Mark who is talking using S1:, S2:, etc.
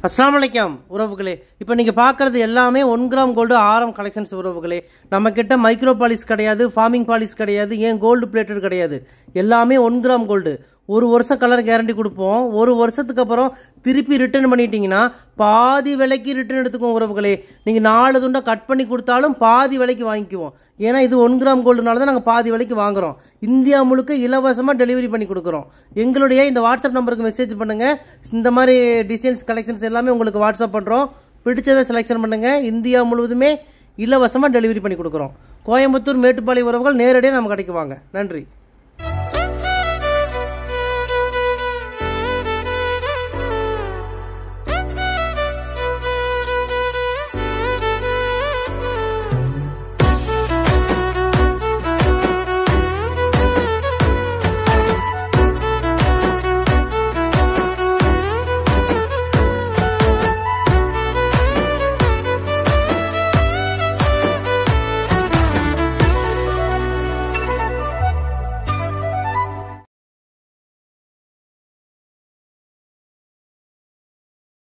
S1: அஸ்ஸலாமு அலைக்கம் உறவுகளே இப்போ நீங்கள் பார்க்குறது எல்லாமே ஒன் கிராம் கோல்டு ஆரம் கலெக்ஷன்ஸ் உறவுகளே நம்ம கிட்ட மைக்ரோ பாலிஸ் கிடையாது ஃபார்மிங் பாலிஸ் கிடையாது ஏன் கோல்டு பிளேட்டட் கிடையாது எல்லாமே ஒன் கிராம் கோல்டு ஒரு வருஷம் கலர் கேரண்டி கொடுப்போம் ஒரு வருஷத்துக்கு அப்புறம் திருப்பி ரிட்டர்ன் பண்ணிட்டீங்கன்னா பாதி விலைக்கு ரிட்டர்ன் எடுத்துக்குவோம் உறவுகளே நீங்கள் நாலு துண்டை கட் பண்ணி கொடுத்தாலும் பாதி விலைக்கு வாங்கிக்குவோம் ஏன்னா இது ஒன் கிராம் கோல்டுனால தான் நாங்கள் பாதி விலைக்கு வாங்குறோம் இந்தியா முழுக்க இலவசமாக டெலிவரி பண்ணி கொடுக்குறோம் எங்களுடைய இந்த வாட்ஸ்அப் நம்பருக்கு மெசேஜ் பண்ணுங்கள் இந்த மாதிரி டிசைன்ஸ் கலெக்ஷன்ஸ் எல்லாமே உங்களுக்கு வாட்ஸ்அப் பண்ணுறோம் பிடிச்சதை செலெக்ஷன் பண்ணுங்கள் இந்தியா முழுவதுமே இலவசமாக டெலிவரி பண்ணி கொடுக்குறோம் கோயம்புத்தூர் மேட்டுப்பாளையம் உறவுகள் நேரடியாக நம்ம கடைக்கு வாங்க நன்றி